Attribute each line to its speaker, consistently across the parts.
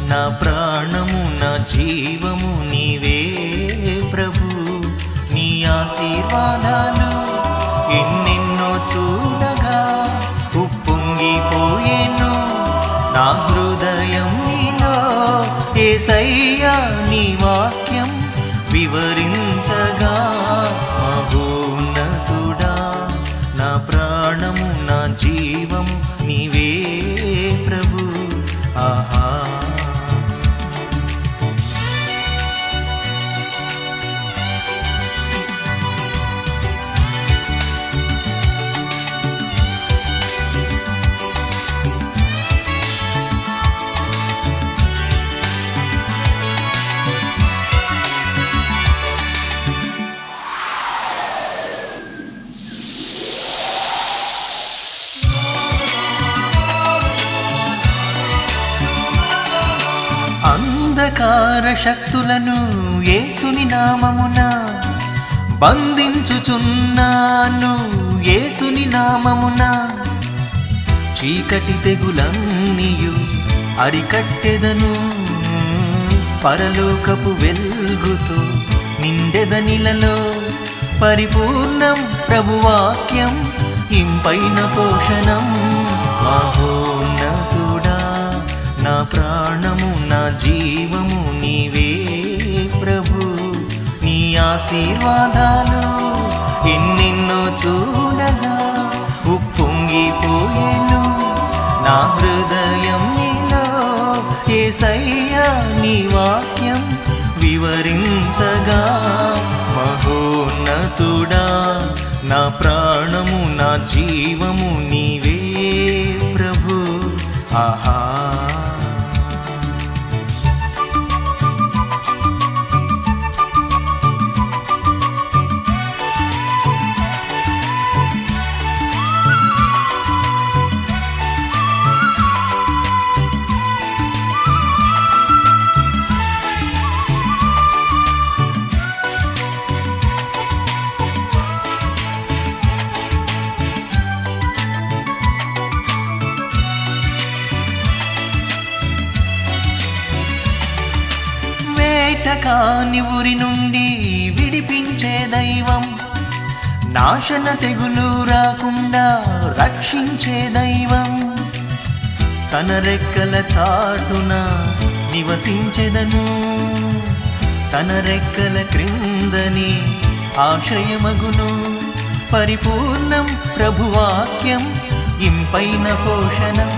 Speaker 1: నా ప్రాణము నా జీవము నీవే ప్రభు నీ ఆశీర్వాదాలు ఎన్నెన్నో చూడగా ఉప్పొంగిపోయేను నా హృదయం నీలో ఏసయ్యా నీ వాక్యం వివరించగా మహోన్నతుడా నా ప్రాణము నా జీవము నీవే ప్రభు ఆహా అంధకార శక్తులను యేసుని నామమున బంధించుచున్నాను యేసుని నామమున చీకటి తెగులన్నీయు అరికట్టెదను పరలోకపు వెల్గుతో నిండెదనిలలో పరిపూర్ణం ప్రభువాక్యం ఇంపైన పోషణం మహోన్నతుడా నా ప్రాణము నా జీవము నీవే ప్రభు నీ ఆశీర్వాదాలు ఎన్నెన్నో చూడగా ఉప్పొంగిపోయేను నా హృదయం నీలో ఏసయ్యా నీ వాక్యం వివరించగా మహోన్నతుడా నా ప్రాణము నా జీవము నీవే ప్రభు ఆహా వేటకాని ఉరి నుండి విడిపించే దైవం నాశన తెగులు రాకుండా రక్షించే దైవం తన రెక్కల చాటున నివసించెదను తన రెక్కల క్రిందని ఆశ్రయమగును పరిపూర్ణం ప్రభువాక్యం ఇంపైన పోషణం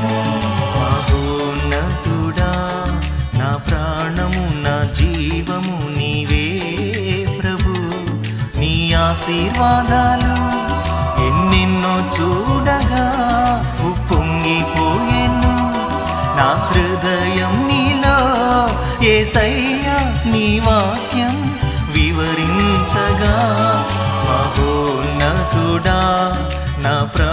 Speaker 1: మహోన్నతుడా నా ప్రాణము నా జీవము నీవే ప్రభు నీ ఆశీర్వాదాలు ఎన్నెన్నో చూడగా ఉప్పొంగిపోయేను నా హృదయం నీలో ఏసయ్యా నీ వాక్యం వివరించగా మహోన్నతుడా నా ప్ర